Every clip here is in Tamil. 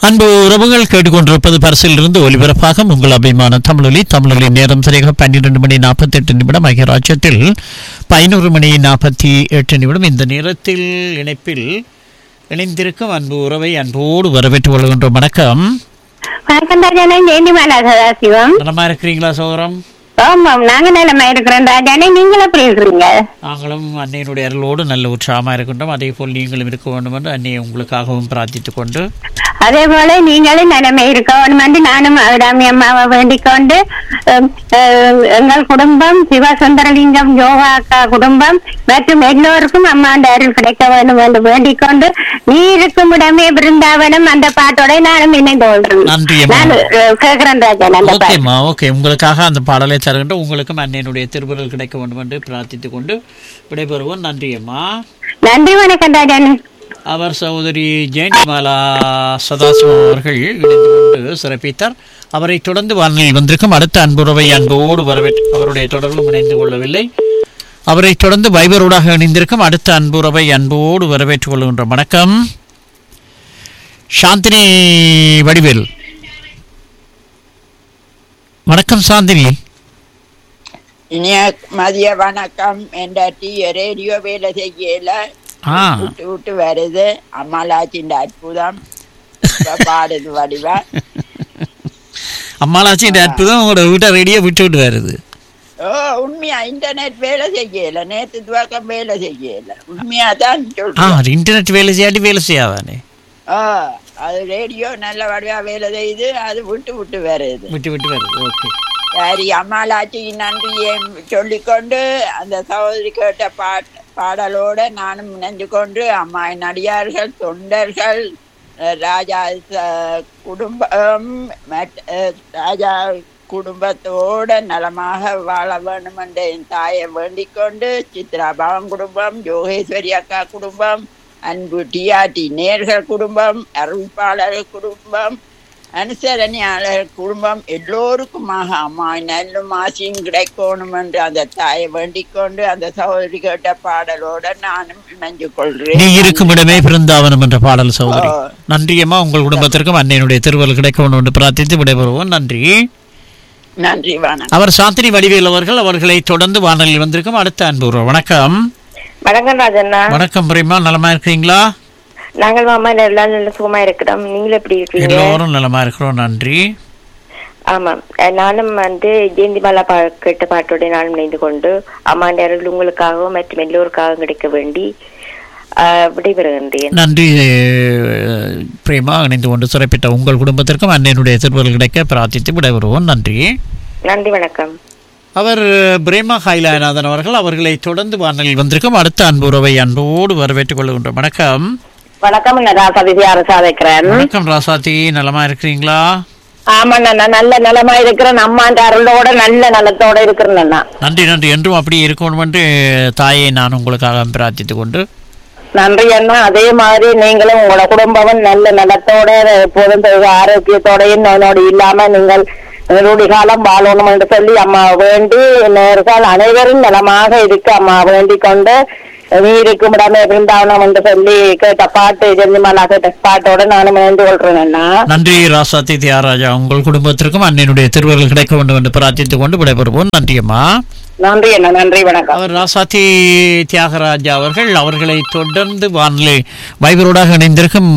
அன்பு உறவுகள் கேட்டுக்கொண்டிருப்பது பரிசில் இருந்து ஒலிபரப்பாக உங்கள் அபிமான தமிழொலி தமிழொலி நேரம் சரியாக பன்னிரண்டு மணி நாற்பத்தி எட்டு நிமிடம் ஆகிய ராஜ்யத்தில் பதினோரு மணி நாற்பத்தி எட்டு நிமிடம் இந்த நேரத்தில் இணைப்பில் இணைந்திருக்கும் அன்பு உறவை அன்போடு வரவேற்றுக் கொள்கின்றோம் வணக்கம் வணக்கம் ராஜானே ஜெயந்திமாலா சதாசிவம் நலமா இருக்கிறீங்களா சோதரம் ஆமாம் நாங்க நிலமா இருக்கிறோம் ராஜானே நீங்களும் எப்படி இருக்கிறீங்க நாங்களும் அன்னையினுடைய அருளோடு நல்ல உற்சாகமாக இருக்கின்றோம் அதே போல் நீங்களும் இருக்க வேண்டும் என்று அன்னையை உங்களுக்காகவும் பிரார்த்தித்துக் கொண்டு அதே போல நீங்களும் நிலைமை இருக்கணும் வந்து நானும் அபிராமி அம்மாவை வேண்டிக் கொண்டு அஹ், அஹ், எங்கள் குடும்பம் சிவசுந்தரலிங்கம் யோகா அக்கா குடும்பம் மற்றும் எல்லோருக்கும் அம்மாண்ட அருள் கிடைக்க வேண்டும் என்று வேண்டிக் கொண்டு நீ இருக்கும் இடமே பிருந்தாவனம் அந்த பாட்டோட நானும் இணைந்து கொள்றேன் நன்றி அம்மா. நான் அஹ், கேட்கிறேன் ராஜான் அந்த பாட்டு ஓகேம்மா ஓகே உங்களுக்காக அந்த பாடலை தருகின்ற உங்களுக்கும் அன்னையினுடைய திருவுருள் கிடைக்க வேண்டும் என்று பிரார்த்தித்துக் கொண்டு விடைபெறுவோம் நன்றி அம்மா நன்றி வணக்கம் ராஜானே அவர் சகோதரி ஜெயந்திமாலா சதாசிவம் அவர்கள் இணைந்து கொண்டு சிறப்பித்தார் அவரை தொடர்ந்து வானில் வந்திருக்கும் அடுத்த அன்புறவை அன்போடு வரவேற்று அவருடைய தொடர்பும் இணைந்து கொள்ளவில்லை அவரை தொடர்ந்து வைபரோடாக இணைந்திருக்கும் அடுத்த அன்புறவை அன்போடு வரவேற்றுக் கொள்கின்ற வணக்கம் சாந்தினி வடிவேல் வணக்கம் சாந்தினி இனிய மதிய வணக்கம் என்ற டீ ரேடியோ வேலை செய்யல ஆ விட்டு விட்டு வருது அம்மாலாச்சின் அற்புதம் இப்ப பாடுது வடிவா அம்மாளாச்சி இந்த அற்புதம் உங்களோட வீட்டை ரெடியா விட்டு விட்டு வருது ஓ உண்மையா இன்டர்நெட் வேலை செய்யல நேத்து துவக்கம் வேலை செய்யல உண்மையா தான் ஆ சொல்றேன் இன்டர்நெட் வேலை செய்யாட்டி வேலை செய்யாதானே ஓ அது ரேடியோ நல்ல வடிவா வேலை செய்யுது அது விட்டு விட்டு வருது விட்டு விட்டு வருது ஓகே சரி அம்மாலாச்சிக்கு நன்றியை சொல்லிக்கொண்டு அந்த சகோதரி கேட்ட பாட் பாடலோட நானும் இணைந்து கொண்டு அம்மாவின் அடியார்கள் தொண்டர்கள் அஹ், ராஜா ச- குடும்பம் மற்ற- அஹ், ராஜா குடும்பத்தோட நலமாக வாழ வேண்டும் என்ற என் தாயை வேண்டிக் கொண்டு சித்ரா பவன் குடும்பம் யோகேஸ்வரி அக்கா குடும்பம் அன்பு டிஆர்டி நேர்கள் குடும்பம் அறிவிப்பாளர்கள் குடும்பம் அனுசரணையாளர் குடும்பம் எல்லோருக்குமாக அம்மா நல்லும் ஆசையும் கிடைக்கணும் என்று அந்த தாயை வேண்டிக் கொண்டு அந்த சகோதரி கேட்ட பாடலோட நானும் இணைஞ்சு நீ கொள்கிறேன் இருக்கும் இடமே பிருந்தாவனம் என்ற பாடல் சகோதரி ஆ. நன்றி அம்மா உங்கள் குடும்பத்திற்கும் அன்னையினுடைய திருவள் கிடைக்க வேண்டும் என்று பிரார்த்தித்து விடைபெறுவோம் நன்றி நன்றி வணக்கம் அவர் சாந்தினி வடிவேல் அவர்கள் அவர்களை தொடர்ந்து வானொலியில் வந்திருக்கும் அடுத்த அன்பு உறவு. வணக்கம் வணக்கம் ராஜண்ணா வணக்கம் பிரேமா நலமா இருக்கிறீங்களா நாங்கள் மாமா எல்லாம் நல்ல சுகமா இருக்கிறோம் நீங்களும் எப்படி இருக்கீங்க எல்லோரும் நலமா இருக்கிறோம் நன்றி ஆமாம் அஹ் நானும் வந்து ஜெயந்திமாலா பா கேட்ட பாட்டோட நானும் இணைந்து கொண்டு அம்மாண்ட அருள் உங்களுக்காகவும் மற்றும் எல்லோருக்காகவும் கிடைக்க வேண்டி அஹ், விடைபெறுகின்றேன் நன்றி அஹ், பிரேமா இணைந்து கொண்டு சிறப்பித்த உங்கள் குடும்பத்திற்கும் அன்னையினுடைய திருவள் கிடைக்க பிரார்த்தித்து விடைபெறுவோம் நன்றி நன்றி வணக்கம் அவர் பிரேமா ஹைலாநாதன் அவர்கள் அவர்களை தொடர்ந்து வானலில் வந்திருக்கும் அடுத்த அன்பு உறவை அன்போடு வரவேற்றுக் கொள்கின்றோம் வணக்கம் வணக்கம் நான் சதிசி அரசா வைக்கிறேன் வணக்கம் ராசாத்தி நலமா இருக்கிறீங்களா ஆமா நான் நல்ல நலமா இருக்கிறேன் அம்மாண்ட அருளோட நல்ல நலத்தோட இருக்கிறேன் நன்றி நன்றி என்றும் அப்படியே இருக்கணும் என்று தாயை நான் உங்களுக்காக பிரார்த்தித்துக் கொண்டு நன்றி அண்ணா அதே மாதிரி நீங்களும் உங்களோட குடும்பமும் நல்ல நலத்தோட எப்போதும் ஆரோக்கியத்தோடையும் நோயோடு இல்லாம நீங்கள் நெருடி காலம் வாழணும் என்று சொல்லி அம்மா வேண்டி நேர்கள் அனைவரும் நலமாக இருக்க அம்மா வேண்டிக் கொண்டு நீ இருக்கும் இடமே பிருந்தாவனம் என்று சொல்லி கேட்ட பாட்டு ஜென்னிமாலா கேட்ட பாட்டோட நானும் இணைந்து கொள்றேன் அண்ணா நன்றி ராசாத்தி தியாகராஜா உங்கள் குடும்பத்திற்கும் அன்னையினுடைய திருவர்கள் கிடைக்க வேண்டும் என்று பிரார்த்தித்துக் கொண்டு விடைபெறுவோம் நன்றியம்மா நன்றி அண்ணா நன்றி வணக்கம் அவர் ராசாத்தி தியாகராஜா அவர்கள் அவர்களை தொடர்ந்து வானிலை வைபரோடாக இணைந்திருக்கும்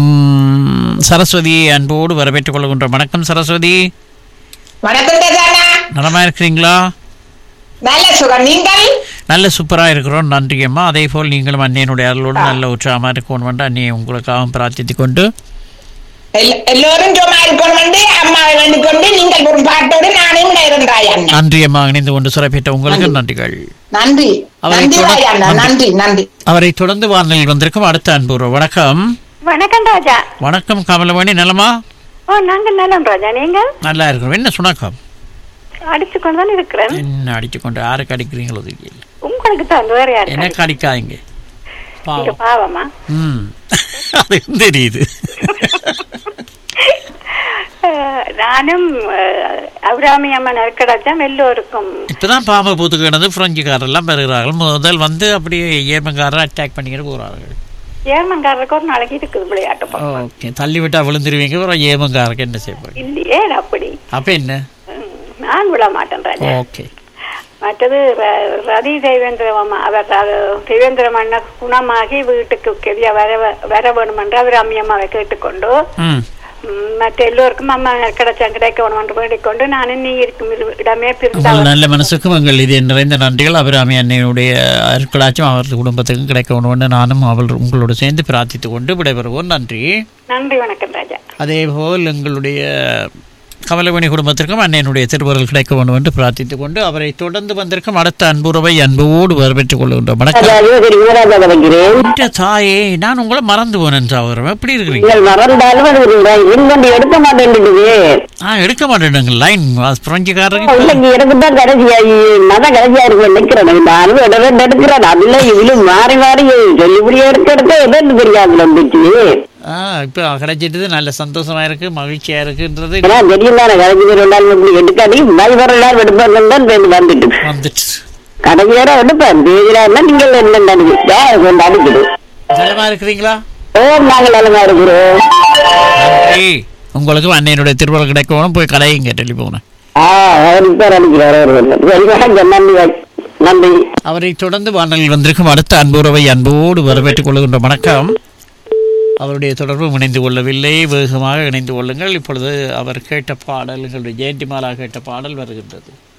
சரஸ்வதி அன்போடு வரவேற்றுக் கொள்கின்ற வணக்கம் சரஸ்வதி வணக்கம் கஜானா நலமா இருக்கிறீங்களா நல்ல சுகம் நீங்கள் நல்ல சூப்பரா இருக்கிறோம் நன்றி அம்மா அதே போல் நீங்களும் அன்னையனுடைய அருளோடு நல்ல உற்சாகமா இருக்கணும் என்று அன்னையை உங்களுக்காக பிரார்த்தித்துக் கொண்டு எல்- எல்லோரும் சும்மா இருக்கணும் வந்து அம்மாவை வேண்டிக் கொண்டு நீங்கள் ஒரு பாட்டோடு நானும் இருந்தாய் அண்ணா நன்றி அம்மா இணைந்து கொண்டு சிறப்பித்த உங்களுக்கு நன்றிகள் நன்றி அவரை நன்றி தொட- ராய் அண்ணா நன்றி நன்றி அவரை தொடர்ந்து வானலில் வந்திருக்கும் அடுத்த அன்பு உறவு. வணக்கம் வணக்கம் ராஜா வணக்கம் கமலவாணி நலமா ஓ நாங்கள் நலம் ராஜா நீங்கள் நல்லா இருக்கிறோம் என்ன சுணக்கம் அடிச்சு கொண்டு தான் இருக்கிறேன் என்ன அடிச்சு கொண்டு யாருக்கு அடிக்கிறீங்களோ தெரியல உங்களுக்கு தான் வேற யாரு எனக்கு அடிக்காதீங்க நீங்க பாவம் பாவமா ம் அது தெரியுது அஹ், நானும் அஹ், அபிராமி அம்மன் நற்கடாச்சம் எல்லோருக்கும் இப்பதான் பாம்பை பூத்து கிடந்து பிரெஞ்சுக்காரெல்லாம் பெறுகிறார்கள் முதல் வந்து அப்படியே ஏர்மங்காரர் அட்டாக் பண்ணிக்கிட்டு போகிறார்கள் ஏமங்காரருக்கு ஒரு நாளைக்கு இருக்குது விளையாட்டு பக்கம் ஓகே தள்ளி விட்டா விழுந்துருவீங்க அப்புறம் ஏமங்காரக்கு என்ன செய்ய போறீங்க இல்லையே அப்படி அப்ப என்ன ம், நான் விட மாட்டேன் ராஜா ஓகே மற்றது ர- ரதி தேவேந்திர மாமா அவர் அது தேவேந்திர மன்ன குணமாகி வீட்டுக்கு கெதியா வர வர வேணும் என்று அவர் அம்மியம்மாவை கேட்டுக்கொண்டு ம் ம், மற்ற எல்லோருக்கும் அம்மா கிடைச்சா கிடைக்க வேணும் என்று வேண்டிக்கொண்டு நானும் நீ இருக்கும் இரு- இடமே உங்கள் பிரிந்தாள் நல்ல மனசுக்கும் எங்கள் இது நிறைந்த நன்றிகள் அபிராமி அன்னையுடைய அருட்களாச்சும் அவர் குடும்பத்துக்கும் கிடைக்க வேணும்னு நானும் அவள் உங்களோடு சேர்ந்து பிரார்த்தித்துக் கொண்டு விடைபெறுவோம் நன்றி நன்றி வணக்கம் ராஜா அதேபோல் எங்களுடைய கமலமணி குடும்பத்திற்கும் அன்னையனுடைய திருவருள் கிடைக்க வேண்டும் என்று பிரார்த்தித்துக் கொண்டு அவரை தொடர்ந்து வந்திருக்கும் அடுத்த அன்புறவை அன்போடு வரவேற்றுக் கொள்கின்றோம் வணக்கம் சரி யுவராஜா கிடைக்கிறேன் என்ற தாயே நான் உங்களை மறந்து போனேன் சாவரம் எப்படி இருக்கிறீங்க நீங்கள் மறந்தாலும் இன்னொன்று எடுக்க மாட்டேன்டுது ஆ எடுக்க மாட்டேனுங்க லைன் பிரெஞ்சுக்காரருக்கு இல்லைங்க எனக்கு தான் கடைசியாகி நான் தான் கடைசியா இருக்கு நிக்கிறேன் நானும் இடவே எடுக்கிறேன் அதுல இவளும் மாறி மாறி சொல்லிபடியே எடுக்க எடுக்க எதுன்னு தெரியாது வந்துச்சு ஆ இப்போ கிடைச்சிட்டு நல்ல சந்தோஷமா இருக்கு மகிழ்ச்சியா இருக்குன்றது ஏன்னா தெரியும் தானே கடைசி பேர் ரெண்டாலும் இப்படி எடுக்காடி டிரைவர் எல்லாம் எடுப்பாங்க தான் பேர் வந்துட்டு வந்துட்டு கடைசியார எடுப்பேன் பேஜிலாருன்னா நீங்கள் என்ன கொஞ்சம் அடிக்குது நலமா இருக்கிறீங்களா ஓ நாங்கள் நல்லா இருக்கிறோம் நன்றி உங்களுக்கு அன்னையனுடைய திருவள்ளுவர் கிடைக்கணும் போய் கடையுங்க டெலிஃபோனை ஆ அவருக்கு தான் அடிக்கிறார் சரி வணக்கம் நன்றி நன்றி அவரை தொடர்ந்து வானலில் வந்திருக்கும் அடுத்த அன்புறவை அன்போடு வரவேற்றுக் கொள்கின்ற வணக்கம் அவருடைய தொடர்பு இணைந்து கொள்ளவில்லை வேகமாக இணைந்து கொள்ளுங்கள் இப்பொழுது அவர் கேட்ட பாடல் எங்களுடைய ஜெயந்திமாலா கேட்ட பாடல் வருகின்றது